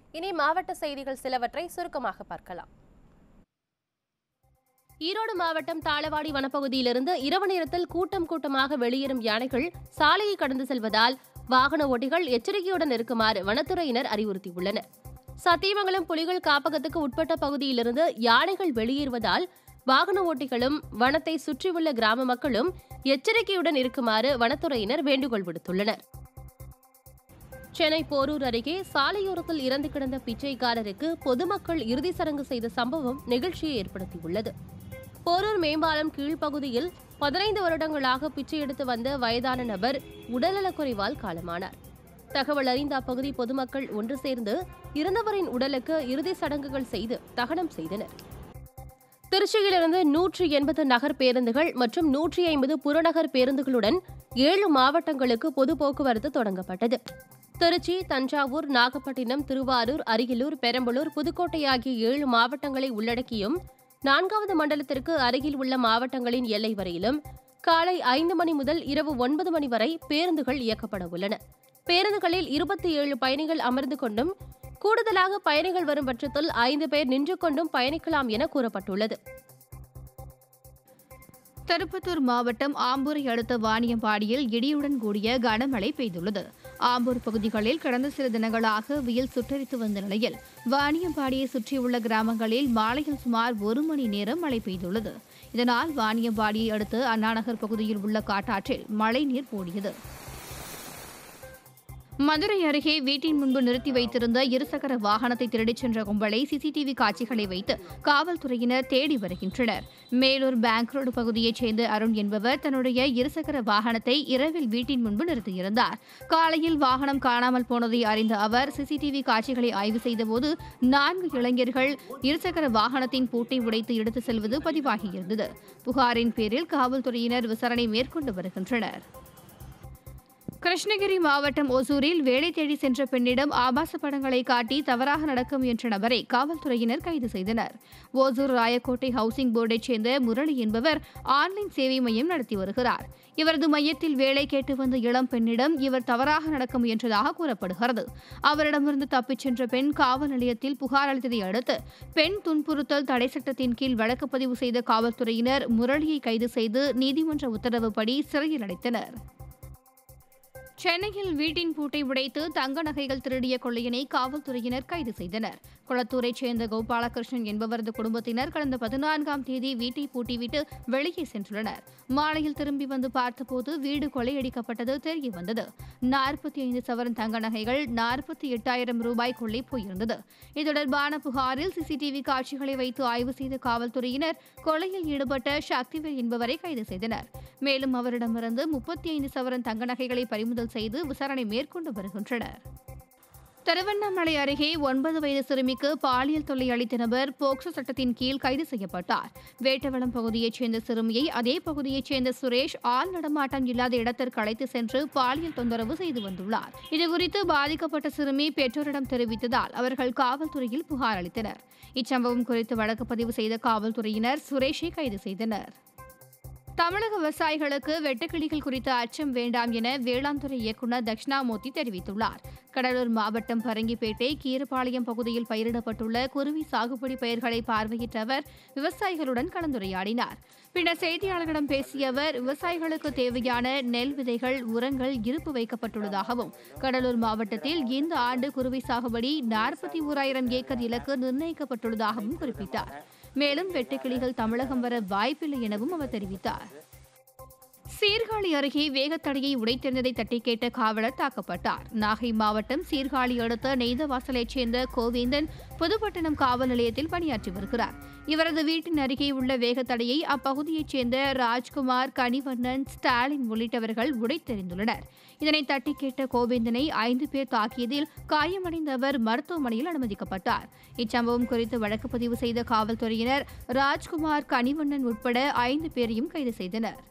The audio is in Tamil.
இனி மாவட்ட செய்திகள் சிலவற்றை சுருக்கமாக பார்க்கலாம் ஈரோடு மாவட்டம் தாளவாடி வனப்பகுதியிலிருந்து இரவு நேரத்தில் கூட்டம் கூட்டமாக வெளியேறும் யானைகள் சாலையை கடந்து செல்வதால் வாகன ஓட்டிகள் எச்சரிக்கையுடன் இருக்குமாறு வனத்துறையினர் அறிவுறுத்தியுள்ளனர் சத்தியமங்கலம் புலிகள் காப்பகத்துக்கு உட்பட்ட பகுதியிலிருந்து யானைகள் வெளியேறுவதால் வாகன ஓட்டிகளும் வனத்தை சுற்றியுள்ள கிராம மக்களும் எச்சரிக்கையுடன் இருக்குமாறு வனத்துறையினர் வேண்டுகோள் விடுத்துள்ளனர் சென்னை போரூர் அருகே சாலையோரத்தில் இறந்து கிடந்த பிச்சைக்காரருக்கு பொதுமக்கள் இறுதி சடங்கு செய்த சம்பவம் நெகிழ்ச்சியை ஏற்படுத்தியுள்ளது போரூர் மேம்பாலம் கீழ்ப்பகுதியில் பதினைந்து வருடங்களாக பிச்சை எடுத்து வந்த வயதான நபர் உடல்நலக்குறைவால் காலமானார் தகவல் அறிந்த அப்பகுதி பொதுமக்கள் ஒன்று சேர்ந்து இறந்தவரின் உடலுக்கு இறுதி சடங்குகள் செய்து தகனம் செய்தனர் திருச்சியிலிருந்து நூற்றி எண்பது நகர் பேருந்துகள் மற்றும் நூற்றி ஐம்பது புறநகர் பேருந்துகளுடன் ஏழு மாவட்டங்களுக்கு பொது போக்குவரத்து தொடங்கப்பட்டது திருச்சி தஞ்சாவூர் நாகப்பட்டினம் திருவாரூர் அரியலூர் பெரம்பலூர் புதுக்கோட்டை ஆகிய ஏழு மாவட்டங்களை உள்ளடக்கியும் நான்காவது மண்டலத்திற்கு அருகில் உள்ள மாவட்டங்களின் எல்லை வரையிலும் காலை ஐந்து மணி முதல் இரவு ஒன்பது மணி வரை பேருந்துகள் இயக்கப்பட உள்ளன பேருந்துகளில் இருபத்தி ஏழு பயணிகள் அமர்ந்து கொண்டும் கூடுதலாக பயணிகள் வரும் பட்சத்தில் ஐந்து பேர் நின்று கொண்டும் பயணிக்கலாம் என கூறப்பட்டுள்ளது திருப்பத்தூர் மாவட்டம் ஆம்பூரை அடுத்த வாணியம்பாடியில் இடியுடன் கூடிய கனமழை பெய்துள்ளது ஆம்பூர் பகுதிகளில் கடந்த சில தினங்களாக வெயில் சுட்டரித்து வந்த நிலையில் வாணியம்பாடியை சுற்றியுள்ள கிராமங்களில் மாலையில் சுமார் ஒரு மணி நேரம் மழை பெய்துள்ளது இதனால் வாணியம்பாடியை அடுத்து அண்ணாநகர் பகுதியில் உள்ள காட்டாற்றில் மழைநீர் ஓடியது மதுரை அருகே வீட்டின் முன்பு நிறுத்தி வைத்திருந்த இருசக்கர வாகனத்தை திருடிச் சென்ற கும்பலை சிசிடிவி காட்சிகளை வைத்து காவல்துறையினர் தேடி வருகின்றனர் மேலூர் பேங்க் ரோடு பகுதியைச் சேர்ந்த அருண் என்பவர் தன்னுடைய இருசக்கர வாகனத்தை இரவில் வீட்டின் முன்பு நிறுத்தியிருந்தார் காலையில் வாகனம் காணாமல் போனதை அறிந்த அவர் சிசிடிவி காட்சிகளை ஆய்வு செய்தபோது நான்கு இளைஞர்கள் இருசக்கர வாகனத்தின் பூட்டை உடைத்து எடுத்து செல்வது பதிவாகியிருந்தது புகாரின் பேரில் காவல்துறையினர் விசாரணை மேற்கொண்டு வருகின்றனர் கிருஷ்ணகிரி மாவட்டம் ஒசூரில் வேலை தேடி சென்ற பெண்ணிடம் ஆபாச படங்களை காட்டி தவறாக நடக்கும் என்ற நபரை காவல்துறையினர் கைது செய்தனர் ஓசூர் ராயக்கோட்டை ஹவுசிங் போர்டைச் சேர்ந்த முரளி என்பவர் ஆன்லைன் சேவை மையம் நடத்தி வருகிறார் இவரது மையத்தில் வேலை கேட்டு வந்த இளம் பெண்ணிடம் இவர் தவறாக நடக்க முயன்றதாக கூறப்படுகிறது அவரிடமிருந்து தப்பிச் சென்ற பெண் காவல் நிலையத்தில் புகார் அளித்ததை அடுத்து பெண் துன்புறுத்தல் தடை சட்டத்தின் கீழ் வழக்கு பதிவு செய்த காவல்துறையினர் முரளியை கைது செய்து நீதிமன்ற உத்தரவுப்படி சிறையில் அடைத்தனர் சென்னையில் வீட்டின் பூட்டை உடைத்து தங்க நகைகள் திருடிய கொள்ளையனை காவல்துறையினர் கைது செய்தனர் குளத்தூரைச் சேர்ந்த கோபாலகிருஷ்ணன் என்பவரது குடும்பத்தினர் கடந்த பதினான்காம் தேதி வீட்டை பூட்டிவிட்டு வெளியே சென்றுள்ளனர் மாலையில் திரும்பி வந்து பார்த்தபோது வீடு கொள்ளையடிக்கப்பட்டது தெரிய வந்தது நாற்பத்தி ஐந்து சவரன் தங்க நகைகள் நாற்பத்தி எட்டாயிரம் ரூபாய் கொள்ளை போயிருந்தது இது தொடர்பான புகாரில் சிசிடிவி காட்சிகளை வைத்து ஆய்வு செய்த காவல்துறையினர் கொள்ளையில் ஈடுபட்ட சக்திவேல் என்பவரை கைது செய்தனர் மேலும் அவரிடமிருந்து முப்பத்தி ஐந்து சவரன் தங்க நகைகளை பறிமுதல் செய்து விசாரணை மேற்கொண்டு வருகின்றனர் திருவண்ணாமலை அருகே ஒன்பது வயது சிறுமிக்கு பாலியல் தொல்லை அளித்த நபர் போக்சோ சட்டத்தின் கீழ் கைது செய்யப்பட்டார் வேட்டவளம் பகுதியைச் சேர்ந்த சிறுமியை அதே பகுதியைச் சேர்ந்த சுரேஷ் ஆள் நடமாட்டம் இல்லாத இடத்திற்கு அழைத்து சென்று பாலியல் தொந்தரவு செய்து வந்துள்ளார் இதுகுறித்து பாதிக்கப்பட்ட சிறுமி பெற்றோரிடம் தெரிவித்ததால் அவர்கள் காவல்துறையில் புகார் அளித்தனர் இச்சம்பவம் குறித்து வழக்கு பதிவு செய்த காவல்துறையினர் சுரேஷை கைது செய்தனர் தமிழக விவசாயிகளுக்கு வெட்டுக்கிளிகள் குறித்த அச்சம் வேண்டாம் என வேளாண் துறை இயக்குநர் தட்சிணாமூர்த்தி தெரிவித்துள்ளார் கடலூர் மாவட்டம் பரங்கிப்பேட்டை கீரபாளையம் பகுதியில் பயிரிடப்பட்டுள்ள குருவி சாகுபடி பயிர்களை பார்வையிட்ட அவர் விவசாயிகளுடன் கலந்துரையாடினார் பின்னர் செய்தியாளர்களிடம் பேசிய அவர் விவசாயிகளுக்கு தேவையான நெல் விதைகள் உரங்கள் இருப்பு வைக்கப்பட்டுள்ளதாகவும் கடலூர் மாவட்டத்தில் இந்த ஆண்டு குருவி சாகுபடி நாற்பத்தி ஓராயிரம் ஏக்கர் இலக்கு நிர்ணயிக்கப்பட்டுள்ளதாகவும் குறிப்பிட்டார் மேலும் வெட்டுக்கிளிகள் தமிழகம் வர வாய்ப்பில்லை எனவும் அவர் தெரிவித்தார் சீர்காழி அருகே வேகத்தடையை உடைத்தெறிந்ததை தட்டி கேட்ட காவலர் தாக்கப்பட்டார் நாகை மாவட்டம் சீர்காழி அடுத்த நெய்தவாசலைச் சேர்ந்த கோவேந்தன் புதுப்பட்டினம் காவல் நிலையத்தில் பணியாற்றி வருகிறார் இவரது வீட்டின் அருகே உள்ள வேகத்தடையை அப்பகுதியைச் சேர்ந்த ராஜ்குமார் கனிவண்ணன் ஸ்டாலின் உள்ளிட்டவர்கள் உடைத்தெறிந்துள்ளனர் இதனை தட்டி கேட்ட கோவேந்தனை ஐந்து பேர் தாக்கியதில் காயமடைந்த அவர் மருத்துவமனையில் அனுமதிக்கப்பட்டார் இச்சம்பவம் குறித்து வழக்கு பதிவு செய்த காவல்துறையினர் ராஜ்குமார் கனிவண்ணன் உட்பட ஐந்து பேரையும் கைது செய்தனர்